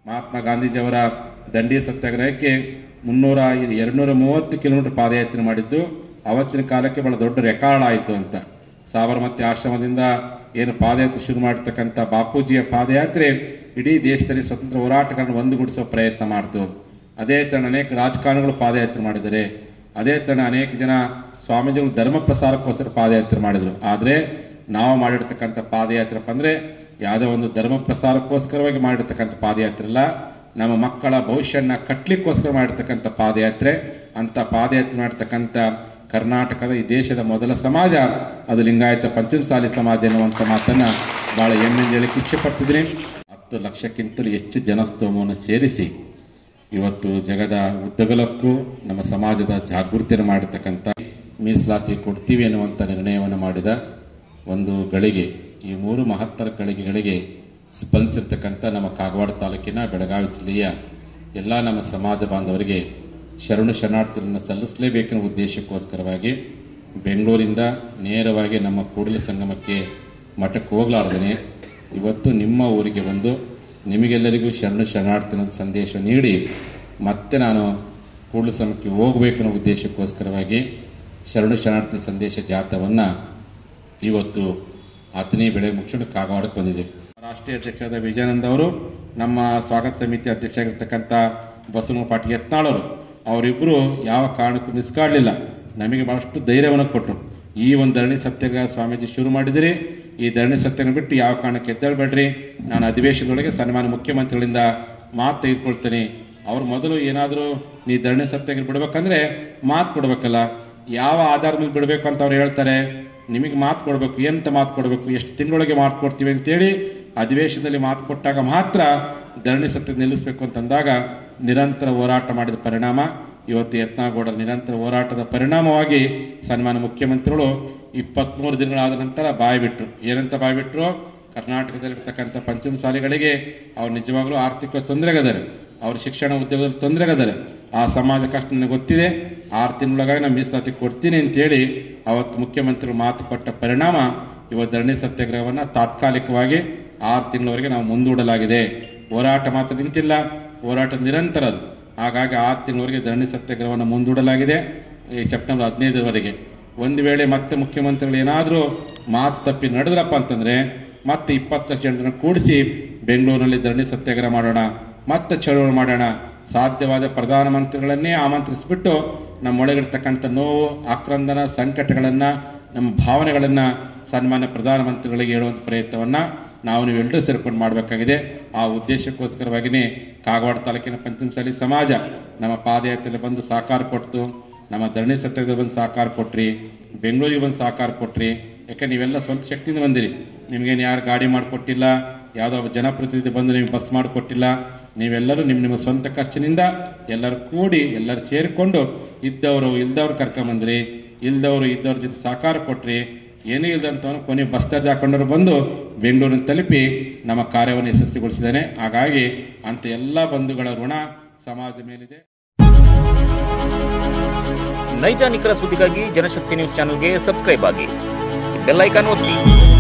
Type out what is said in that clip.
ಮಹಾತ್ಮ ಗಾಂಧೀಜಿಯವರ ದಂಡಿ ಸತ್ಯಾಗ್ರಹಕ್ಕೆ ಮುನ್ನೂರ ಎರಡುನೂರ ಮೂವತ್ತು ಕಿಲೋಮೀಟರ್ ಪಾದಯಾತ್ರೆ ಮಾಡಿದ್ದು ಅವತ್ತಿನ ಕಾಲಕ್ಕೆ ಬಹಳ ದೊಡ್ಡ ರೆಕಾರ್ಡ್ ಆಯಿತು ಅಂತ ಸಾಬರಮತಿ ಆಶ್ರಮದಿಂದ ಏನು ಪಾದಯಾತ್ರೆ ಶುರು ಮಾಡಿರ್ತಕ್ಕಂಥ ಬಾಪೂಜಿಯ ಪಾದಯಾತ್ರೆ ಇಡೀ ದೇಶದಲ್ಲಿ ಸ್ವತಂತ್ರ ಹೋರಾಟಗಾರನ್ನು ಒಂದುಗೂಡಿಸುವ ಪ್ರಯತ್ನ ಮಾಡ್ತು ಅದೇ ಥರ ಅನೇಕ ರಾಜಕಾರಣಿಗಳು ಪಾದಯಾತ್ರೆ ಮಾಡಿದ್ದಾರೆ ಅದೇ ಥರ ಅನೇಕ ಜನ ಸ್ವಾಮೀಜಿಗಳು ಧರ್ಮ ಪ್ರಸಾರಕ್ಕೋಸ್ಕರ ಪಾದಯಾತ್ರೆ ಮಾಡಿದರು ಆದರೆ ನಾವು ಮಾಡಿರ್ತಕ್ಕಂಥ ಪಾದಯಾತ್ರೆಪ್ಪ ಅಂದರೆ ಯಾವುದೋ ಒಂದು ಧರ್ಮ ಪ್ರಸಾರಕ್ಕೋಸ್ಕರವಾಗಿ ಮಾಡಿರ್ತಕ್ಕಂಥ ಪಾದಯಾತ್ರೆ ಅಲ್ಲ ನಮ್ಮ ಮಕ್ಕಳ ಭವಿಷ್ಯನ ಕಟ್ಟಲಿಕ್ಕೋಸ್ಕರ ಮಾಡಿರ್ತಕ್ಕಂಥ ಪಾದಯಾತ್ರೆ ಅಂತ ಪಾದಯಾತ್ರೆ ಮಾಡಿರ್ತಕ್ಕಂಥ ಕರ್ನಾಟಕದ ಈ ದೇಶದ ಮೊದಲ ಸಮಾಜ ಅದು ಲಿಂಗಾಯತ ಪಂಚಮಸಾಲಿ ಸಮಾಜ ಎನ್ನುವಂಥ ಮಾತನ್ನು ಭಾಳ ಹೆಮ್ಮೆಂದು ಹೇಳಿಕ್ಕೆ ಇಚ್ಛೆ ಪಡ್ತಿದ್ದೀನಿ ಹತ್ತು ಲಕ್ಷಕ್ಕಿಂತಲೂ ಹೆಚ್ಚು ಜನಸ್ತೋಮವನ್ನು ಸೇರಿಸಿ ಇವತ್ತು ಜಗದ ಉದ್ದಗಲಕ್ಕೂ ನಮ್ಮ ಸಮಾಜದ ಜಾಗೃತಿಯನ್ನು ಮಾಡಿರ್ತಕ್ಕಂಥ ಮೀಸಲಾತಿ ಕೊಡ್ತೀವಿ ಎನ್ನುವಂಥ ನಿರ್ಣಯವನ್ನು ಮಾಡಿದ ಒಂದು ಗಳಿಗೆ ಈ ಮೂರು ಮಹತ್ತರ ಗಳಿಗೆಗಳಿಗೆ ಸ್ಪಂದಿಸಿರ್ತಕ್ಕಂಥ ನಮ್ಮ ಕಾಗವಾಡ ತಾಲೂಕಿನ ಬೆಳಗಾವಿ ಜಿಲ್ಲೆಯ ಎಲ್ಲ ನಮ್ಮ ಸಮಾಜ ಬಾಂಧವರಿಗೆ ಶರಣು ಶರಣಾರ್ಥಿಗಳನ್ನು ಸಲ್ಲಿಸಲೇಬೇಕೆನ್ನುವ ಉದ್ದೇಶಕ್ಕೋಸ್ಕರವಾಗಿ ಬೆಂಗಳೂರಿಂದ ನೇರವಾಗಿ ನಮ್ಮ ಕೂಡಲ ಸಂಗಮಕ್ಕೆ ಮಠಕ್ಕೆ ಹೋಗಲಾರ್ದೇ ಇವತ್ತು ನಿಮ್ಮ ಊರಿಗೆ ಬಂದು ನಿಮಗೆಲ್ಲರಿಗೂ ಶರಣು ಶರಣಾರ್ಥಿನ ಸಂದೇಶ ನೀಡಿ ಮತ್ತೆ ನಾನು ಕೂಡಲ ಸಂಗಮಕ್ಕೆ ಹೋಗಬೇಕೆನ್ನೋ ಉದ್ದೇಶಕ್ಕೋಸ್ಕರವಾಗಿ ಶರಣು ಶರಣಾರ್ಥಿ ಸಂದೇಶ ಜಾಥವನ್ನು ಇವತ್ತು ಹತ್ತನೇ ಬೆಳೆ ಮುಗಿಸ್ಕೊಂಡು ಕಾಗವಾಡಕ್ಕೆ ಬಂದಿದ್ದೇವೆ ರಾಷ್ಟ್ರೀಯ ಅಧ್ಯಕ್ಷರಾದ ವಿಜಯಾನಂದ ಅವರು ನಮ್ಮ ಸ್ವಾಗತ ಸಮಿತಿ ಅಧ್ಯಕ್ಷರಾಗಿರ್ತಕ್ಕಂಥ ಬಸವ ಪಾಟೀಲ್ ಯತ್ನಾಳ್ ಅವರು ಅವರಿಬ್ಬರು ಯಾವ ಕಾರಣಕ್ಕೂ ನಿಸ್ಕಾಡಲಿಲ್ಲ ನಮಗೆ ಭಾಳಷ್ಟು ಧೈರ್ಯವನ್ನು ಕೊಟ್ಟರು ಈ ಒಂದು ಧರಣಿ ಸತ್ಯಾಗ್ರಹ ಸ್ವಾಮೀಜಿ ಶುರು ಮಾಡಿದಿರಿ ಈ ಧರಣಿ ಸತ್ಯಾಗ್ರಹ ಬಿಟ್ಟು ಯಾವ ಕಾರಣಕ್ಕೆ ಎದ್ದೇಳಬೇಡ್ರಿ ನಾನು ಅಧಿವೇಶನದೊಳಗೆ ಸನ್ಮಾನ್ಯ ಮುಖ್ಯಮಂತ್ರಿಗಳಿಂದ ಮಾತು ತೆಗೆದುಕೊಳ್ತೀನಿ ಅವ್ರು ಮೊದಲು ಏನಾದರೂ ನೀ ಧರಣಿ ಸತ್ಯಾಗ್ರಹ ಬಿಡ್ಬೇಕಂದ್ರೆ ಮಾತು ಕೊಡ್ಬೇಕಲ್ಲ ಯಾವ ಆಧಾರದ ಮೇಲೆ ಬಿಡಬೇಕು ಅಂತ ಅವ್ರು ಹೇಳ್ತಾರೆ ನಿಮಗೆ ಮಾತು ಕೊಡಬೇಕು ಎಂತ ಮಾತು ಕೊಡಬೇಕು ಎಷ್ಟು ತಿಂಗಳೊಳಗೆ ಮಾತು ಕೊಡ್ತೀವಿ ಅಂತೇಳಿ ಅಧಿವೇಶನದಲ್ಲಿ ಮಾತು ಕೊಟ್ಟಾಗ ಮಾತ್ರ ಧರಣಿ ಸತ್ಯ ನಿಲ್ಲಿಸಬೇಕು ಅಂತಂದಾಗ ನಿರಂತರ ಹೋರಾಟ ಮಾಡಿದ ಪರಿಣಾಮ ಇವತ್ತು ಯತ್ನಾಗೌಡರ ನಿರಂತರ ಹೋರಾಟದ ಪರಿಣಾಮವಾಗಿ ಸನ್ಮಾನ ಮುಖ್ಯಮಂತ್ರಿಗಳು ಇಪ್ಪತ್ತ್ಮೂರು ದಿನಗಳಾದ ನಂತರ ಬಾಯಿ ಬಿಟ್ಟರು ಏನಂತ ಬಾಯಿ ಬಿಟ್ಟರು ಕರ್ನಾಟಕದಲ್ಲಿರ್ತಕ್ಕಂಥ ಪಂಚಮಸಾಲಿಗಳಿಗೆ ಅವ್ರು ನಿಜವಾಗ್ಲೂ ಆರ್ಥಿಕ ತೊಂದರೆಗದಾರೆ ಅವ್ರ ಶಿಕ್ಷಣ ಉದ್ಯೋಗದಲ್ಲಿ ತೊಂದರೆಗದಾರೆ ಆ ಸಮಾಜ ಕಷ್ಟ ನನಗೆ ಗೊತ್ತಿದೆ ಆರು ತಿಂಗಳೊಳಗಾಗಿ ನಾನು ಮೀಸಲಾತಿ ಕೊಡ್ತೀನಿ ಅಂತೇಳಿ ಅವತ್ತು ಮುಖ್ಯಮಂತ್ರಿಗಳು ಮಾತು ಕೊಟ್ಟ ಪರಿಣಾಮ ಇವತ್ತು ಧರಣಿ ಸತ್ಯಾಗ್ರಹವನ್ನು ತಾತ್ಕಾಲಿಕವಾಗಿ ಆರು ತಿಂಗಳವರೆಗೆ ನಾವು ಮುಂದೂಡಲಾಗಿದೆ ಹೋರಾಟ ಮಾತ್ರ ನಿಂತಿಲ್ಲ ಹೋರಾಟ ನಿರಂತರ ಅದು ಹಾಗಾಗಿ ಆರು ತಿಂಗಳವರೆಗೆ ಧರಣಿ ಸತ್ಯಾಗ್ರಹವನ್ನು ಮುಂದೂಡಲಾಗಿದೆ ಈ ಸೆಪ್ಟೆಂಬರ್ ಹದಿನೈದರವರೆಗೆ ಒಂದು ವೇಳೆ ಮತ್ತೆ ಮುಖ್ಯಮಂತ್ರಿಗಳು ಏನಾದರೂ ಮಾತು ತಪ್ಪಿ ನಡೆದ್ರಪ್ಪ ಅಂತಂದರೆ ಮತ್ತೆ ಇಪ್ಪತ್ತು ಲಕ್ಷ ಜನರನ್ನು ಕೂಡಿಸಿ ಬೆಂಗಳೂರಿನಲ್ಲಿ ಧರಣಿ ಸತ್ಯಾಗ್ರಹ ಮಾಡೋಣ ಮತ್ತೆ ಚಳುವಳಿ ಮಾಡೋಣ ಸಾಧ್ಯವಾದ ಪ್ರಧಾನಮಂತ್ರಿಗಳನ್ನೇ ಆಮಂತ್ರಿಸಿಬಿಟ್ಟು ನಮ್ಮೊಳಗಿರ್ತಕ್ಕಂಥ ನೋವು ಆಕ್ರಂದನ ಸಂಕಟಗಳನ್ನು ನಮ್ಮ ಭಾವನೆಗಳನ್ನು ಸನ್ಮಾನ್ಯ ಪ್ರಧಾನಮಂತ್ರಿಗಳಿಗೆ ಹೇಳುವಂಥ ಪ್ರಯತ್ನವನ್ನು ನಾವು ನೀವೆಲ್ಲರೂ ಸೇರ್ಕೊಂಡು ಮಾಡಬೇಕಾಗಿದೆ ಆ ಉದ್ದೇಶಕ್ಕೋಸ್ಕರವಾಗಿಯೇ ಕಾಗವಾಡ ತಾಲೂಕಿನ ಪಂಚಮಸಾಲಿ ಸಮಾಜ ನಮ್ಮ ಪಾದಯಾತ್ರೆಯಲ್ಲಿ ಬಂದು ಸಹಕಾರ ಕೊಡ್ತು ನಮ್ಮ ಧರಣಿ ಸತ್ಯಾಗ್ರಹ ಬಂದು ಸಹಕಾರ ಕೊಟ್ರಿ ಬೆಂಗಳೂರಿಗೆ ಬಂದು ಸಹಕಾರ ಕೊಟ್ರಿ ಯಾಕೆ ನೀವೆಲ್ಲ ಸ್ವಂತ ಶಕ್ತಿಯಿಂದ ಬಂದಿರಿ ನಿಮಗೇನು ಯಾರು ಗಾಡಿ ಮಾಡಿಕೊಟ್ಟಿಲ್ಲ ಯಾವುದೋ ಒಬ್ಬ ಜನಪ್ರತಿನಿಧಿ ಬಂದು ನಿಮಗೆ ಬಸ್ ಮಾಡಿಕೊಟ್ಟಿಲ್ಲ ನೀವೆಲ್ಲರೂ ನಿಮ್ಮ ನಿಮ್ಮ ಸ್ವಂತ ಖರ್ಚಿನಿಂದ ಎಲ್ಲರೂ ಕೂಡಿ ಎಲ್ಲರೂ ಸೇರಿಕೊಂಡು ಇದ್ದವರು ಇಲ್ದವ್ರು ಕರ್ಕೊಂಬಂದ್ರಿ ಇಲ್ದವರು ಇದ್ದವ್ರ ಜೊತೆ ಸಹಕಾರ ಕೊಟ್ರಿ ಏನೂ ಇಲ್ಲದಂಥವನು ಕೊನೆ ಬಸ್ ಚಾರ್ಜ್ ಹಾಕೊಂಡವ್ರು ಬಂದು ಬೆಂಗಳೂರಿನ ತಲುಪಿ ನಮ್ಮ ಕಾರ್ಯವನ್ನು ಯಶಸ್ವಿಗೊಳಿಸಿದ್ದಾನೆ ಹಾಗಾಗಿ ಅಂಥ ಎಲ್ಲ ಬಂಧುಗಳ ಋಣ ಸಮಾಜದ ಮೇಲಿದೆ ನೈಜ ನಿಖರ ಸುದ್ದಿಗಾಗಿ ಜನಶಕ್ತಿ ನ್ಯೂಸ್ ಚಾನೆಲ್ಗೆ ಸಬ್ಸ್ಕ್ರೈಬ್ ಆಗಿ ಬೆಲ್ ಐಕಾನ್ ಒತ್ತಿ